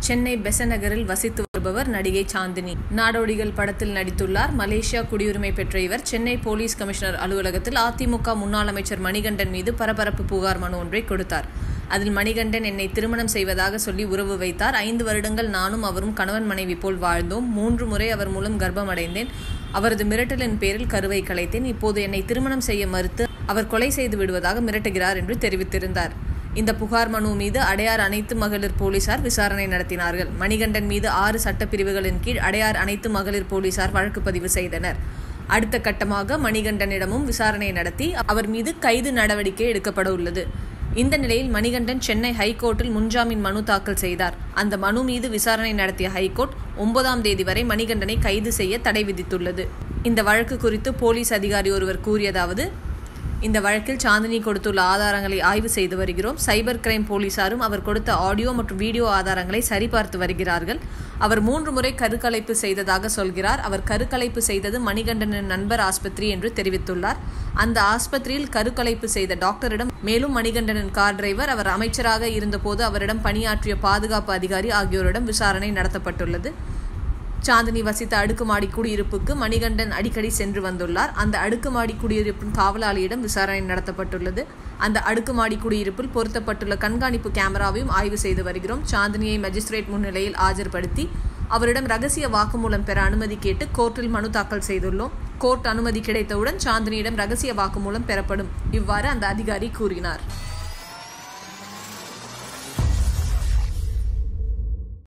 சென்னை பெசநகரில் வசித்து வருபவர் நடிகை சாந்தினி நாடோடிகள் படத்தில் நடித்துள்ளார் மலேசியா குடியுரிமை பெற்ற இவர் சென்னை போலீஸ் கமிஷனர் அலுவலகத்தில் அதிமுக முன்னாள் அமைச்சர் மணிகண்டன் மீது பரபரப்பு புகார் மனு ஒன்றை கொடுத்தார் அதில் மணிகண்டன் என்னை திருமணம் செய்வதாக சொல்லி உறவு வைத்தார் ஐந்து வருடங்கள் நானும் அவரும் கணவன் மனைவி போல் வாழ்ந்தோம் மூன்று முறை அவர் மூலம் கர்ப்பம் அடைந்தேன் அவரது மிரட்டலின் பேரில் கருவை கலைத்தேன் இப்போது என்னை திருமணம் செய்ய மறுத்து அவர் கொலை செய்து விடுவதாக மிரட்டுகிறார் என்று தெரிவித்திருந்தார் இந்த புகார் மனு மீது அடையார் அனைத்து மகளிர் போலீசார் விசாரணை நடத்தினார்கள் மணிகண்டன் மீது ஆறு சட்டப்பிரிவுகளின் கீழ் அடையார் அனைத்து மகளிர் போலீசார் வழக்கு பதிவு செய்தனர் அடுத்த கட்டமாக மணிகண்டனிடமும் விசாரணை நடத்தி அவர் மீது கைது நடவடிக்கை எடுக்கப்பட உள்ளது இந்த நிலையில் மணிகண்டன் சென்னை ஹைகோர்ட்டில் முன்ஜாமீன் மனு தாக்கல் செய்தார் அந்த மனு மீது விசாரணை நடத்திய ஹைகோர்ட் ஒன்பதாம் தேதி வரை மணிகண்டனை கைது செய்ய தடை விதித்துள்ளது இந்த வழக்கு குறித்து போலீஸ் அதிகாரி ஒருவர் கூறியதாவது இந்த வழக்கில் சாந்தினி கொடுத்துள்ள ஆதாரங்களை ஆய்வு செய்து வருகிறோம் சைபர் கிரைம் போலீசாரும் அவர் கொடுத்த ஆடியோ மற்றும் வீடியோ ஆதாரங்களை சரிபார்த்து வருகிறார்கள் அவர் மூன்று முறை கருக்கலைப்பு செய்ததாக சொல்கிறார் அவர் கருக்கலைப்பு செய்தது மணிகண்டனின் நண்பர் ஆஸ்பத்திரி என்று தெரிவித்துள்ளார் அந்த ஆஸ்பத்திரியில் கருக்கலைப்பு செய்த டாக்டரிடம் மேலும் மணிகண்டனின் கார் டிரைவர் அவர் அமைச்சராக இருந்தபோது அவரிடம் பணியாற்றிய பாதுகாப்பு அதிகாரி ஆகியோரிடம் விசாரணை நடத்தப்பட்டுள்ளது சாந்தினி வசித்த அடுக்குமாடி குடியிருப்புக்கு மணிகண்டன் அடிக்கடி சென்று வந்துள்ளார் அந்த அடுக்குமாடி குடியிருப்பின் காவலாளியிடம் விசாரணை நடத்தப்பட்டுள்ளது அந்த அடுக்குமாடி குடியிருப்பில் பொருத்தப்பட்டுள்ள கண்காணிப்பு கேமராவையும் ஆய்வு செய்து வருகிறோம் சாந்தினியை மஜிஸ்ட்ரேட் முன்னிலையில் ஆஜர்படுத்தி அவரிடம் ரகசிய வாக்குமூலம் பெற அனுமதி கேட்டு கோர்ட்டில் மனு தாக்கல் செய்துள்ளோம் கோர்ட் அனுமதி கிடைத்தவுடன் சாந்தினியிடம் ரகசிய வாக்குமூலம் பெறப்படும் இவ்வாறு அந்த அதிகாரி கூறினார்